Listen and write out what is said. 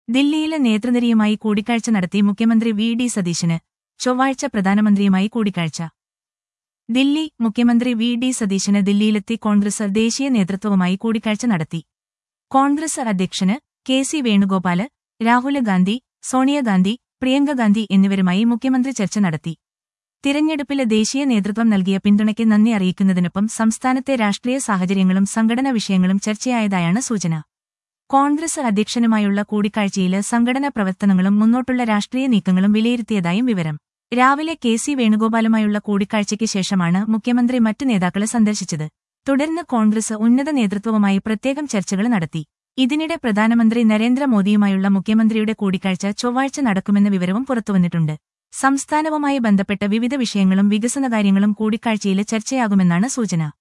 ദില്ലിയിലെ നേതൃനിരയുമായി കൂടിക്കാഴ്ച നടത്തി മുഖ്യമന്ത്രി വി ഡി സതീശന് ചൊവ്വാഴ്ച പ്രധാനമന്ത്രിയുമായി കൂടിക്കാഴ്ച ദില്ലി മുഖ്യമന്ത്രി വി ഡി സതീശന് ദില്ലിയിലെത്തി കോൺഗ്രസ് ദേശീയ നേതൃത്വവുമായി കൂടിക്കാഴ്ച നടത്തി കോൺഗ്രസ് അധ്യക്ഷന് കെ സി വേണുഗോപാല് രാഹുല് ഗാന്ധി സോണിയാഗാന്ധി പ്രിയങ്ക ഗാന്ധി എന്നിവരുമായി മുഖ്യമന്ത്രി ചർച്ച നടത്തി തിരഞ്ഞെടുപ്പിലെ ദേശീയ നേതൃത്വം നൽകിയ പിന്തുണയ്ക്ക് നന്ദി അറിയിക്കുന്നതിനൊപ്പം സംസ്ഥാനത്തെ രാഷ്ട്രീയ സാഹചര്യങ്ങളും സംഘടനാ വിഷയങ്ങളും ചർച്ചയായതായാണ് സൂചന കോൺഗ്രസ് അധ്യക്ഷനുമായുള്ള കൂടിക്കാഴ്ചയിൽ സംഘടനാ പ്രവർത്തനങ്ങളും മുന്നോട്ടുള്ള രാഷ്ട്രീയ നീക്കങ്ങളും വിലയിരുത്തിയതായും വിവരം രാവിലെ കെ സി വേണുഗോപാലുമായുള്ള കൂടിക്കാഴ്ചയ്ക്ക് ശേഷമാണ് മുഖ്യമന്ത്രി മറ്റു നേതാക്കളെ സന്ദർശിച്ചത് തുടർന്ന് കോൺഗ്രസ് ഉന്നത നേതൃത്വവുമായി പ്രത്യേകം ചർച്ചകൾ നടത്തി ഇതിനിടെ പ്രധാനമന്ത്രി നരേന്ദ്രമോദിയുമായുള്ള മുഖ്യമന്ത്രിയുടെ കൂടിക്കാഴ്ച ചൊവ്വാഴ്ച നടക്കുമെന്ന വിവരവും പുറത്തുവന്നിട്ടുണ്ട് സംസ്ഥാനവുമായി ബന്ധപ്പെട്ട വിവിധ വിഷയങ്ങളും വികസനകാര്യങ്ങളും കൂടിക്കാഴ്ചയിൽ ചർച്ചയാകുമെന്നാണ് സൂചന